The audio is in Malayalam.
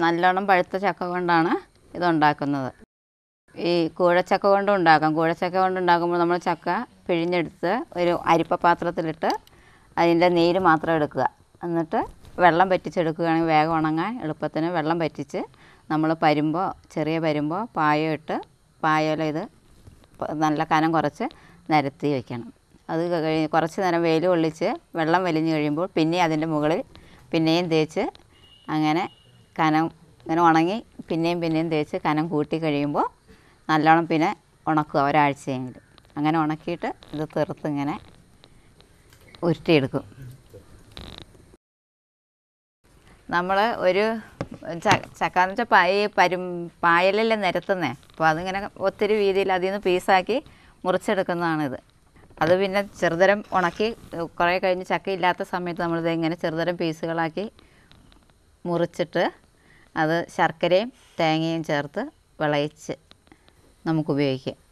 നല്ലോണം പഴുത്ത ചക്ക കൊണ്ടാണ് ഇതുണ്ടാക്കുന്നത് ഈ കൂഴച്ചക്ക കൊണ്ടും ഉണ്ടാക്കാം കൂഴച്ചക്ക കൊണ്ട് ഉണ്ടാക്കുമ്പോൾ നമ്മൾ ചക്ക പിഴിഞ്ഞെടുത്ത് ഒരു അരിപ്പ പാത്രത്തിലിട്ട് അതിൻ്റെ നീര് മാത്രം എടുക്കുക എന്നിട്ട് വെള്ളം പറ്റിച്ചെടുക്കുകയാണെങ്കിൽ വേഗം ഉണങ്ങാൻ എളുപ്പത്തിന് വെള്ളം പറ്റിച്ച് നമ്മൾ പരുമ്പോൾ ചെറിയ പരുമ്പോൾ പായ ഇട്ട് പായയിൽ ഇത് പ- നല്ല കനം കുറച്ച് നിരത്തി വയ്ക്കണം അത് കഴി കുറച്ച് നേരം വെയിൽ കൊള്ളിച്ച് വെള്ളം വലിഞ്ഞ് കഴിയുമ്പോൾ പിന്നെ അതിൻ്റെ മുകളിൽ പിന്നെയും തേച്ച് അങ്ങനെ കനം ഇങ്ങനെ ഉണങ്ങി പിന്നെയും പിന്നെയും തേച്ച് കനം കൂട്ടി കഴിയുമ്പോൾ നല്ലോണം പിന്നെ ഉണക്കുക ഒരാഴ്ചയെങ്കിലും അങ്ങനെ ഉണക്കിയിട്ട് ഇത് തെറുത്ത് ഇങ്ങനെ ഉരുട്ടിയെടുക്കും നമ്മൾ ഒരു ച- ചക്കാന്ന് വെച്ചാൽ പായ പരും പായലല്ലേ നിരത്തുന്നേ അപ്പോൾ അതിങ്ങനെ ഒത്തിരി വീതിയിൽ അതിൽ നിന്ന് പീസാക്കി മുറിച്ചെടുക്കുന്നതാണിത് അത് പിന്നെ ചെറുതരം ഉണക്കി കുറേ കഴിഞ്ഞ് ചക്ക ഇല്ലാത്ത സമയത്ത് നമ്മളിത് ഇങ്ങനെ ചെറുതരം പീസുകളാക്കി മുറിച്ചിട്ട് അത് ശർക്കരയും തേങ്ങയും ചേർത്ത് വിളയിച്ച് നമുക്ക് ഉപയോഗിക്കാം